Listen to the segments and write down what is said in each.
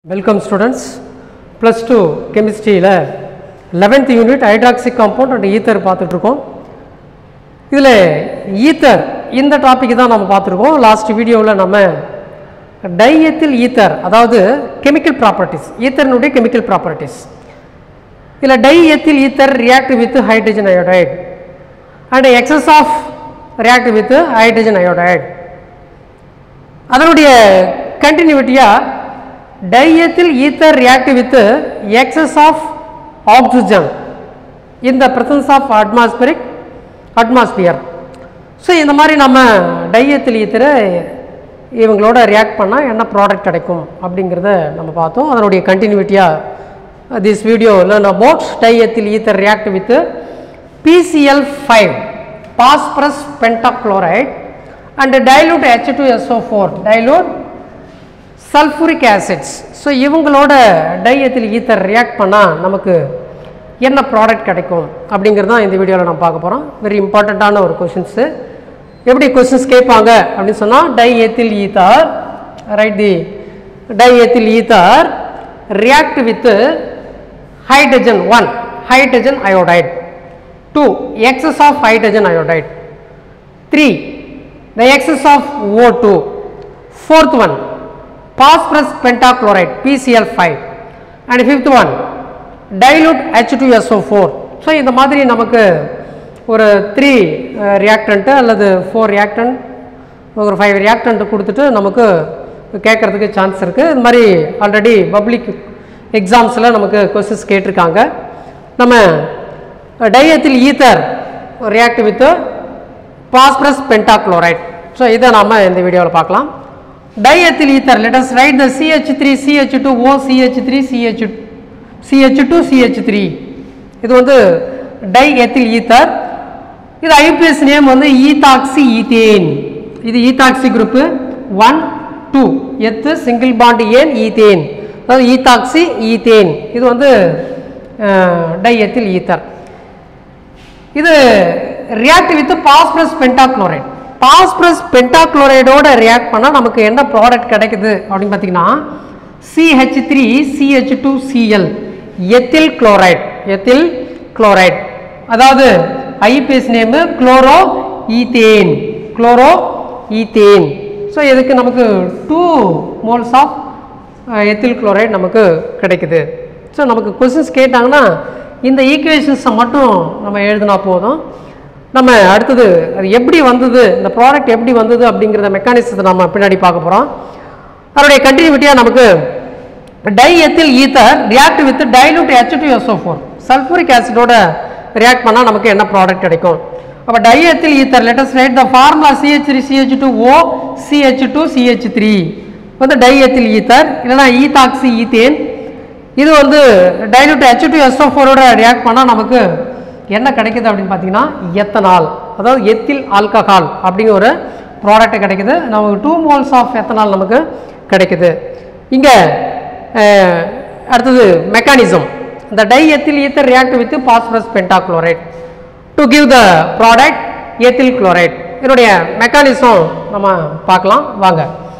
Welcome students plus two கெமிஸ்ட்ரியில் eleventh unit hydroxy compound and ether பார்த்துட்ருக்கோம் இதில் ether இந்த டாபிக் தான் நம்ம பார்த்துருக்கோம் லாஸ்ட் வீடியோவில் நம்ம டைஎத்தில் ஈத்தர் அதாவது கெமிக்கல் ப்ராப்பர்ட்டிஸ் ஈத்தர்னுடைய கெமிக்கல் ப்ராப்பர்ட்டிஸ் இதில் diethyl ether react with hydrogen iodide and excess of react with hydrogen iodide அதனுடைய கண்டினியூட்டியாக diethyl ether react with excess of oxygen in the presence of atmospheric atmosphere so இந்த மாதிரி நம்ம டையத்தில் ஈத்தரை இவங்களோட react பண்ணால் என்ன ப்ராடக்ட் கிடைக்கும் அப்படிங்கிறத நம்ம பார்த்தோம் அதனுடைய கண்டினியூட்டியாக this video learn about diethyl ether react with PCl five phosphorus pentachloride and dilute H two SO four dilute sulphuric acids so இவங்களோட டையத்தில் ஈத்தர் ரியாக்ட் பண்ணால் நமக்கு என்ன ப்ராடக்ட் கிடைக்கும் அப்படிங்கிறது தான் இந்த வீடியோவில் நம்ம பார்க்க போகிறோம் வெரி இம்பார்ட்டண்ட்டான ஒரு கொஷின்ஸு எப்படி கொஷின்ஸ் கேட்பாங்க அப்படின்னு சொன்னால் diethyl ether right the diethyl ether react with hydrogen one hydrogen iodide two excess of hydrogen iodide three the excess of O2. Fourth one, phosphorus pentachloride PCl5. And fifth one, dilute H2SO4. So இந்த மாதிரி நமக்கு ஒரு three reactant அல்லது four reactant ஒரு five reactant கொடுத்துட்டு நமக்கு கேட்குறதுக்கு chance இருக்குது இது மாதிரி ஆல்ரெடி பப்ளிக் எக்ஸாம்ஸில் நமக்கு கொஸ்டின்ஸ் கேட்டிருக்காங்க நம்ம diethyl ether react with phosphorus pentachloride so இதை நாம் இந்த வீடியோவில் பார்க்கலாம் diethyl ether let us write the CH three CH two O CH three CH CH two CH three இது வந்து டை எத்தில் ஈத்தர் இது ஐபிஎஸ் நேம் வந்து ஈதாக்சி ஈத்தேன் இது ஈதாக்சி குரூப்பு ஒன் டூ எத்து சிங்கிள் பாண்ட் ஏன் ஈத்தேன் அதாவது ethoxy ethane இது வந்து டை எத்தில் ஈத்தர் இது react with phosphorus pentachloride phosphorus பென்டாக்ளோரைடோட ரியாக்ட் பண்ணால் நமக்கு என்ன ப்ராடக்ட் கிடைக்குது அப்படின்னு பார்த்தீங்கன்னா CH three CH two Cl ethyl chloride ethyl chloride அதாவது IPS name chloro ethane chloro ethane so இதுக்கு நமக்கு two moles of ethyl chloride நமக்கு கிடைக்குது ஸோ நமக்கு கொஸ்டின்ஸ் கேட்டாங்கன்னா இந்த ஈக்குவேஷன்ஸை மட்டும் நம்ம எழுதினா போதும் நம்ம அடுத்தது அது எப்படி வந்தது இந்த ப்ராடக்ட் எப்படி வந்தது அப்படிங்கிறத மெக்கானிசத்தை நம்ம பின்னாடி பார்க்க போகிறோம் அதனுடைய கண்டினியூட்டியாக நமக்கு diethyl ether react with dilute H two SO four sulphuric ஆசிடோட ரியாக்ட் பண்ணால் நமக்கு என்ன ப்ராடக்ட் கிடைக்கும் அப்போ diethyl ether let us write the formula CH three CH two O CH two CH three வந்து டை எத்தில் ஈத்தர் இல்லைனா ethoxy ethane இது வந்து டைலூட் ஹெச் டூ எஸ்ஓ ஃபோரோட ரியாக்ட் பண்ணால் நமக்கு என்ன கிடைக்குது அப்படின்னு பார்த்தீங்கன்னா எத்தனால் அதாவது எத்தில் ஆல்கஹால் அப்படிங்கிற ஒரு ப்ராடக்ட் கிடைக்குது நமக்கு டூ மோல்ஸ் ஆஃப் எத்தனால் நமக்கு கிடைக்குது இங்கே அடுத்தது மெக்கானிசம் இந்த diethyl ether react with phosphorus pentachloride to give the product ethyl chloride இதனுடைய மெக்கானிசம் நம்ம பார்க்கலாம் வாங்க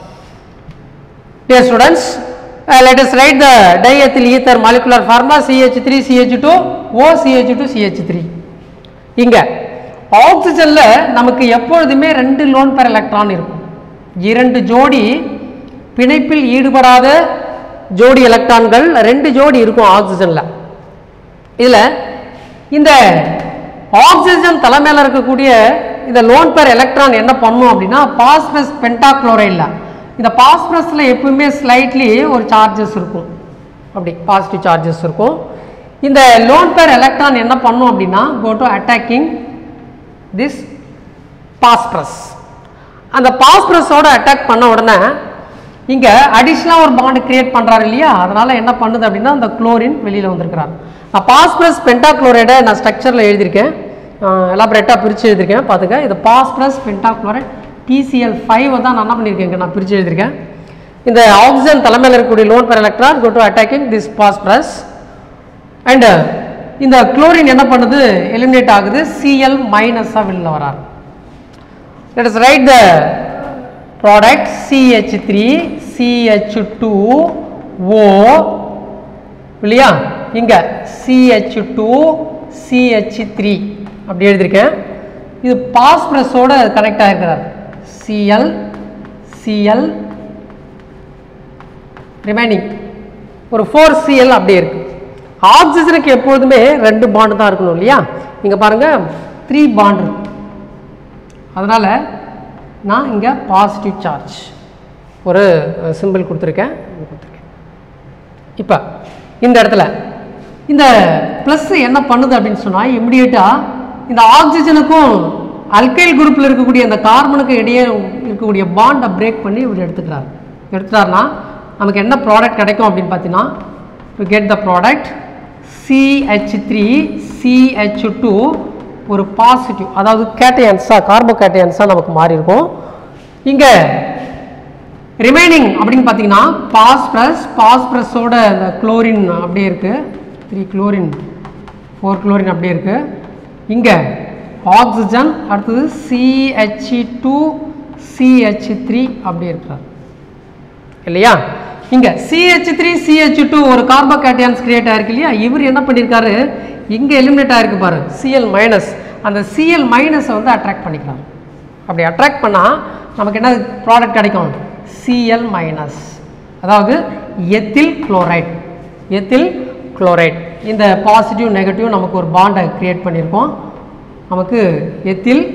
dear students Uh, let us write the diethyl ether molecular formula CH3 CH2 O CH2 CH3 இங்க ஆக்சிஜன்ல நமக்கு எப்பொழுதுமே ரெண்டு loan pair electron இருக்கும் இரண்டு ஜோடி பிணைப்பில் ஈடுபடாத ஜோடி எலக்ட்ரான்கள் ரெண்டு ஜோடி இருக்கும் ஆக்சிஜன்ல இதுல இந்த ஆக்சிஜன் தலைமையில் இருக்கக்கூடிய இந்த லோன் பெர் எலக்ட்ரான் என்ன பண்ணும் அப்படின்னா பாஸ்பரஸ் பென்டாக்ளோரைடில் இந்த பாஸ்பரஸில் எப்பவுமே ஸ்லைட்லி ஒரு சார்ஜஸ் இருக்கும் அப்படி பாசிட்டிவ் சார்ஜஸ் இருக்கும் இந்த லோன் பேர் எலக்ட்ரான் என்ன பண்ணும் அப்படின்னா go to attacking this phosphorus அந்த பாஸ்பரஸோட அட்டாக் பண்ண உடனே இங்கே அடிஷ்னலாக ஒரு பாண்டு கிரியேட் பண்ணுறாரு இல்லையா அதனால் என்ன பண்ணுது அப்படின்னா அந்த குளோரின் வெளியில் வந்திருக்கிறார் நான் பாஸ்பரஸ் பென்டாக்ளோரைடை நான் ஸ்ட்ரக்சரில் எழுதியிருக்கேன் எலாபரேட்டாக பிரித்து எழுதியிருக்கேன் பார்த்துக்க இது பாஸ்பரஸ் பென்டாக்ளோரைட் பிசிஎல் ஃபைவ் தான் நான் என்ன பண்ணியிருக்கேன் நான் பிரித்து எழுதியிருக்கேன் இந்த ஆக்சிஜன் தலைமையில் இருக்கக்கூடிய lone pair electron go to attacking this phosphorus and இந்த குளோரின் என்ன பண்ணுது எலிமினேட் ஆகுது சிஎல் மைனஸாக வெளியில் வரார் let us write the product CH3 CH2 O இல்லையா இங்கே சிஹெச் டூ சிஹெச் த்ரீ அப்படி எழுதியிருக்கேன் இது பாஸ்பரஸோட கனெக்ட் ஆகிருக்கிறார் சிஎல் சிஎல் ரிமைனிங் ஒரு ஃபோர் சிஎல் அப்படியே இருக்கு ஆக்சிஜனுக்கு எப்பொழுதுமே ரெண்டு பாண்டு தான் இருக்கணும் இல்லையா இங்கே பாருங்கள் த்ரீ பாண்ட் இருக்கு அதனால் நான் இங்கே பாசிட்டிவ் சார்ஜ் ஒரு சிம்பிள் கொடுத்துருக்கேன் கொடுத்துருக்கேன் இப்போ இந்த இடத்துல இந்த ப்ளஸ் என்ன பண்ணுது அப்படின்னு சொன்னால் இமிடியேட்டாக இந்த ஆக்சிஜனுக்கும் அல்கைல் குரூப்பில் இருக்கக்கூடிய அந்த கார்பனுக்கு இடையே இருக்கக்கூடிய பாண்டை பிரேக் பண்ணி இவர் எடுத்துக்கிறார் எடுத்துட்டாருன்னா நமக்கு என்ன ப்ராடக்ட் கிடைக்கும் அப்படின்னு பார்த்தீங்கன்னா to get the product CH three CH two ஒரு பாசிட்டிவ் அதாவது கேட்டையன்ஸாக கார்போ கேட்டையன்ஸாக நமக்கு மாறி இருக்கும் இங்கே ரிமைனிங் அப்படின்னு பார்த்தீங்கன்னா பாஸ்பரஸ் பாஸ்பரஸோட இந்த குளோரின் அப்படியே இருக்குது த்ரீ குளோரின் ஃபோர் குளோரின் அப்படியே இருக்குது இங்கே ஆக்சிஜன் அடுத்தது சிஹெச் டூ சிஹெச் த்ரீ அப்படியே இருக்கிறார் இல்லையா இங்கே சிஹெச் த்ரீ சிஹெச் டூ ஒரு கார்போகேட்டியான்ஸ் கிரியேட் ஆயிருக்கு இல்லையா இவர் என்ன பண்ணியிருக்காரு இங்கே எலிமினேட் ஆயிருக்கு பாரு சிஎல் மைனஸ் அந்த சிஎல் மைனஸை வந்து அட்ராக்ட் பண்ணிக்கலாம் அப்படி அட்ராக்ட் பண்ணால் நமக்கு என்ன ப்ராடக்ட் கிடைக்கும் சிஎல் மைனஸ் அதாவது எத்தில் குளோரைட் எத்தில் குளோரைட் இந்த பாசிட்டிவ் நெகட்டிவ் நமக்கு ஒரு பாண்டை கிரியேட் பண்ணியிருக்கோம் நமக்கு எத்தில்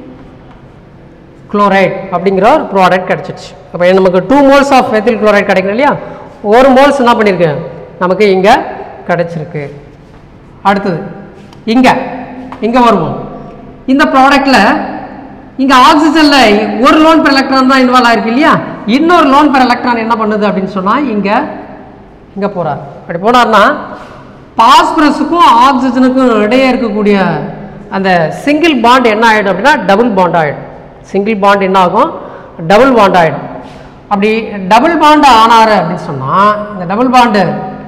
குளோரைட் அப்படிங்கிற ஒரு ப்ராடக்ட் கிடச்சிருச்சு அப்போ நமக்கு two moles of ethyl chloride கிடைக்கணும் இல்லையா ஒரு மோல்ஸ் என்ன பண்ணியிருக்கு நமக்கு இங்கே கிடச்சிருக்கு அடுத்தது இங்கே இங்கே வருவோம் இந்த ப்ராடக்டில் இங்கே ஆக்சிஜனில் ஒரு லோன் பெர் எலக்ட்ரான் தான் இன்வால்வ் ஆயிருக்கு இல்லையா இன்னொரு லோன் பெர் எலக்ட்ரான் என்ன பண்ணுது அப்படின்னு சொன்னால் இங்கே இங்கே போகிறார் அப்படி போனார்னா பாஸ்பரஸுக்கும் ஆக்சிஜனுக்கும் இடையே இருக்கக்கூடிய அந்த சிங்கிள் பாண்ட் என்ன ஆகிடும் அப்படின்னா டபுள் பாண்ட் ஆகிடும் சிங்கிள் பாண்ட் என்ன ஆகும் டபுள் பாண்ட் ஆகிடும் அப்படி டபுள் பாண்ட் ஆனார் அப்படின்னு சொன்னால் இந்த டபுள் பாண்டு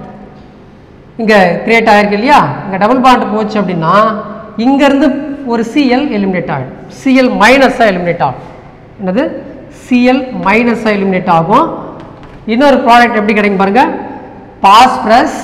இங்கே கிரியேட் ஆகிருக்கு இல்லையா இங்கே டபுள் பாண்ட் போச்சு அப்படின்னா இங்கேருந்து ஒரு சிஎல் எலிமினேட் ஆகிடும் சிஎல் மைனஸாக எலிமினேட் ஆகும் என்னது சிஎல் மைனஸாக எலிமினேட் ஆகும் இன்னொரு ப்ராடக்ட் எப்படி கிடைக்கும் பாருங்க பாஸ்பரஸ்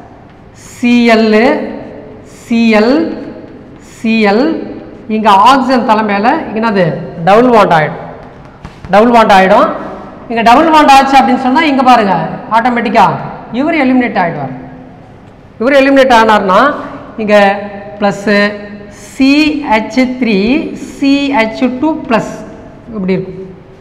சிஎல் சிஎல் சிஎல் இங்கே ஆக்சிஜன் தலை மேலே என்னது டபுள் வாண்ட் ஆகிடும் டபுள் வாண்ட் ஆகிடும் இங்கே டபுள் வாண்ட் ஆச்சு அப்படின்னு சொன்னால் இங்கே பாருங்கள் ஆட்டோமேட்டிக்காக இவர் எலிமினேட் ஆகிடுவார் இவர் எலிமினேட் ஆனார்னா இங்கே plus CH three CH two plus இப்படி இருக்கும்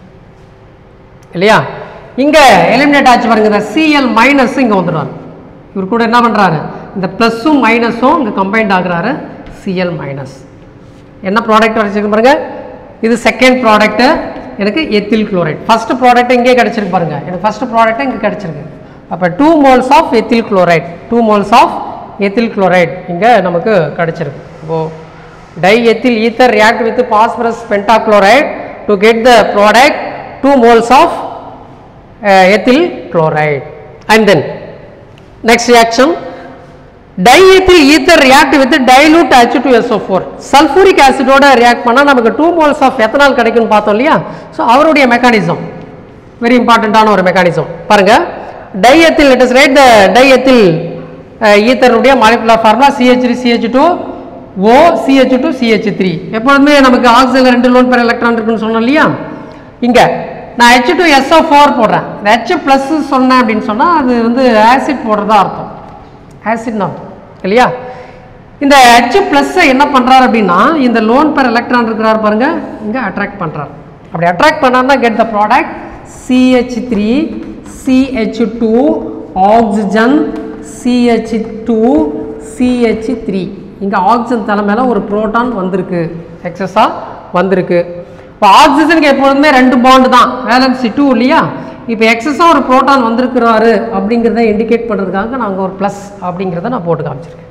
இல்லையா இங்கே எலிமினேட் ஆச்சு பாருங்க இந்த சிஎல் மைனஸ் இங்கே வந்துடுவார் இவர் கூட என்ன பண்ணுறாரு இந்த ப்ளஸ்ஸும் மைனஸும் இங்கே கம்பைன்ட் ஆகுறாரு சிஎல் மைனஸ் என்ன ப்ராடக்ட் வரைச்சிருக்கு பாருங்க இது செகண்ட் ப்ராடக்ட்டு எனக்கு எத்தில் குளோரைட் ஃபர்ஸ்ட் ப்ராடக்ட் இங்கே கிடச்சிருக்கு பாருங்க எனக்கு ஃபர்ஸ்ட் ப்ராடக்ட் இங்கே கிடச்சிருக்கு அப்போ two moles of ethyl chloride two moles of ethyl chloride இங்கே நமக்கு கிடச்சிருக்கு இப்போது diethyl ether react with phosphorus pentachloride to get the product two moles of ethyl chloride and then next reaction diethyl ether react with dilute H2SO4 sulfuric acid ஓட react பண்ணா நமக்கு 2 moles of ethanol கிடைக்கும்னு பார்த்தோம் இல்லையா so அவருடைய mechanism very இம்பார்ட்டண்ட்டான ஒரு mechanism பாருங்க diethyl it is write the diethyl ஈத்தருடைய molecular formula CH three CH two O CH two CH three எப்பொழுதுமே நமக்கு ஆக்சிஜன் ரெண்டு லோன் பெர் எலக்ட்ரான் இருக்குன்னு சொன்னோம் இல்லையா இங்கே நான் ஹெச் டூ எஸ்ஓ ஃபோர் போடுறேன் இந்த ஹெச் ப்ளஸ் சொன்னேன் அப்படின்னு சொன்னால் அது வந்து ஆசிட் போடுறதா அர்த்தம் ஆசிட்னு அர்த்தம் இல்லையா இந்த ஹெச் ப்ளஸ்ஸை என்ன பண்ணுறாரு அப்படின்னா இந்த லோன் பெர் எலக்ட்ரான் இருக்கிறார் பாருங்க இங்கே அட்ராக்ட் பண்ணுறார் அப்படி அட்ராக்ட் பண்ணார்னா get the product CH three CH two oxygen CH two CH three இங்கே ஆக்சிஜன் தலை மேலே ஒரு புரோட்டான் வந்திருக்கு எக்ஸஸாக வந்திருக்கு இப்போ ஆக்சிஜனுக்கு எப்பொழுதுமே ரெண்டு பாண்டு தான் வேலன்சி டூ இல்லையா இப்போ எக்ஸஸாக ஒரு புரோட்டான் வந்திருக்கிறாரு அப்படிங்கிறத இண்டிகேட் பண்ணுறதுக்காக நாங்கள் ஒரு ப்ளஸ் அப்படிங்கிறத நான் போட்டு காமிச்சிருக்கேன்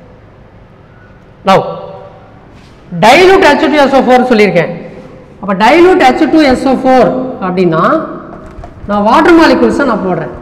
now dilute H two SO four சொல்லியிருக்கேன் அப்போ dilute H two SO four அப்படின்னா நான் வாட்டர் மாலிகூல்ஸை நான் போடுறேன்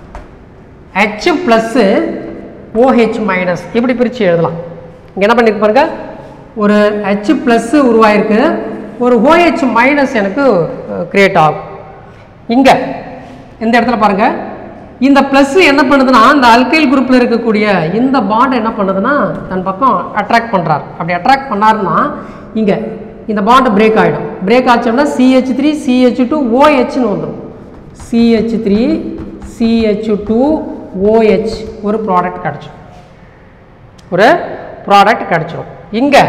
ஹெச் ப்ளஸ்ஸு ஓஹெச் மைனஸ் இப்படி பிரித்து எழுதலாம் இங்கே என்ன பண்ணிருக்கு பாருங்க ஒரு ஹெச் ப்ளஸ்ஸு உருவாயிருக்கு ஒரு ஓஹெச் மைனஸ் எனக்கு கிரியேட் ஆகும் இங்கே இந்த இடத்துல பாருங்க இந்த ப்ளஸ் என்ன பண்ணுதுன்னா இந்த அல்கைல் குரூப்பில் இருக்கக்கூடிய இந்த பாண்ட் என்ன பண்ணுதுன்னா தன் பக்கம் அட்ராக்ட் பண்ணுறார் அப்படி அட்ராக்ட் பண்ணாருன்னா இங்கே இந்த பாண்ட் பிரேக் ஆகிடும் பிரேக் ஆச்சோம்னா சிஹெச் த்ரீ சிஹெச் டூ ஓஹெச்னு வந்துடும் CH three CH two OH ஒரு ப்ராடக்ட் கிடச்சிடும் ஒரு ப்ராடக்ட் கிடச்சிடும் இங்கே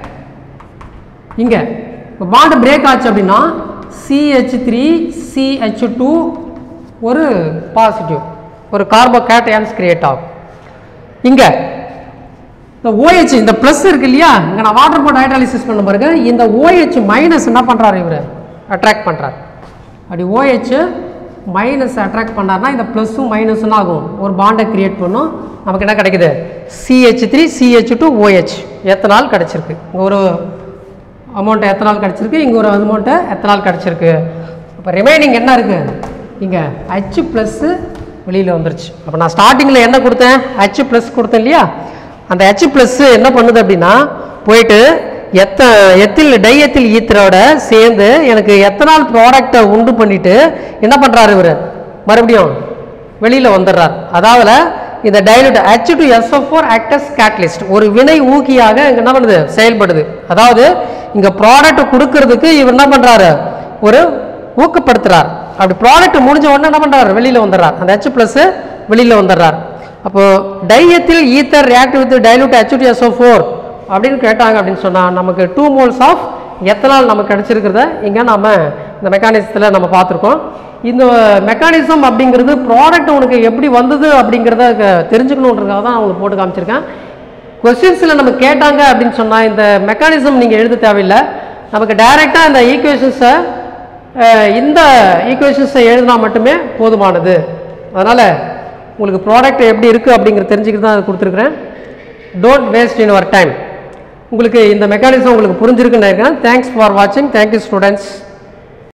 இங்கே இப்போ பாண்டு பிரேக் ஆச்சு அப்படின்னா சிஹெச் த்ரீ சிஹெச் டூ ஒரு பாசிட்டிவ் ஒரு கார்போகேட்டையான்ஸ் கிரியேட் ஆகும் இங்கே இந்த OH இந்த ப்ளஸ் இருக்கு இல்லையா இங்கே நான் வாட்டர் போட்டு ஹைட்ராலிசிஸ் பண்ண பாருங்க இந்த OH மைனஸ் என்ன பண்ணுறாரு இவர் அட்ராக்ட் பண்ணுறாரு அப்படி OH மைனஸ் அட்ராக்ட் பண்ணார்னா இந்த ப்ளஸ்ஸும் மைனஸும் ஆகும் ஒரு பாண்டை கிரியேட் பண்ணும் நமக்கு என்ன கிடைக்குது CH three CH two OH ethanol கிடச்சிருக்கு இங்கே ஒரு அமௌண்ட் எத்தனால் கிடச்சிருக்கு இங்கே ஒரு அமௌண்ட்டு எத்தனால் கிடச்சிருக்கு இப்போ ரிமைனிங் என்ன இருக்குது இங்கே ஹச் ப்ளஸ்ஸு வெளியில் வந்துருச்சு அப்போ நான் ஸ்டார்டிங்கில் என்ன கொடுத்தேன் ஹச் ப்ளஸ் கொடுத்தேன் இல்லையா அந்த ஹச் ப்ளஸ்ஸு என்ன பண்ணுது அப்படின்னா போயிட்டு எத்த எத்தில் டைஎத்தில் ஈத்தரோட சேர்ந்து எனக்கு எத்தனால் ப்ராடக்டை உண்டு பண்ணிட்டு என்ன பண்ணுறாரு இவர் மறுபடியும் வெளியில் வந்துடுறார் அதாவது இந்த dilute H two SO four acts catalyst ஒரு வினை ஊக்கியாக இங்கே என்ன பண்ணுது செயல்படுது அதாவது இங்கே ப்ராடக்ட் கொடுக்கறதுக்கு இவர் என்ன பண்ணுறாரு ஒரு ஊக்கப்படுத்துறார் அப்படி ப்ராடக்ட் முடிஞ்ச உடனே என்ன பண்ணுறாரு வெளியில் வந்துடுறார் அந்த ஹெச் ப்ளஸ் வெளியில் வந்துடுறார் அப்போ diethyl ether react with dilute H two SO four அப்படின்னு கேட்டாங்க அப்படின்னு சொன்னால் நமக்கு டூ மோல்ஸ் ஆஃப் எத்தனால் நமக்கு கிடைச்சிருக்கிறத இங்கே நாம இந்த மெக்கானிசத்தில் நம்ம பார்த்துருக்கோம் இந்த மெக்கானிசம் அப்படிங்கிறது ப்ராடக்ட் உனக்கு எப்படி வந்தது அப்படிங்கிறத க- தெரிஞ்சுக்கணுன்றதுக்காக தான் உங்களுக்கு போட்டு காமிச்சிருக்கேன் கொஸ்டின்ஸில் நம்ம கேட்டாங்க அப்படின்னு சொன்னால் இந்த மெக்கானிசம் நீங்கள் எழுத தேவையில்லை நமக்கு டைரெக்டாக இந்த ஈக்குவேஷன்ஸை இந்த ஈக்குவேஷன்ஸை எழுதினா மட்டுமே போதுமானது அதனால் உங்களுக்கு ப்ராடக்ட் எப்படி இருக்குது அப்படிங்கிறது தெரிஞ்சுக்கிட்டு தான் அது கொடுத்துருக்குறேன் don't waste in our time உங்களுக்கு இந்த மெக்கானிசம் உங்களுக்கு புரிஞ்சிருக்குன்னு நினைக்கிறேன் தேங்க்ஸ் ஃபார் வாட்சிங் தேங்க்யூ ஸ்டூடெண்ட்ஸ்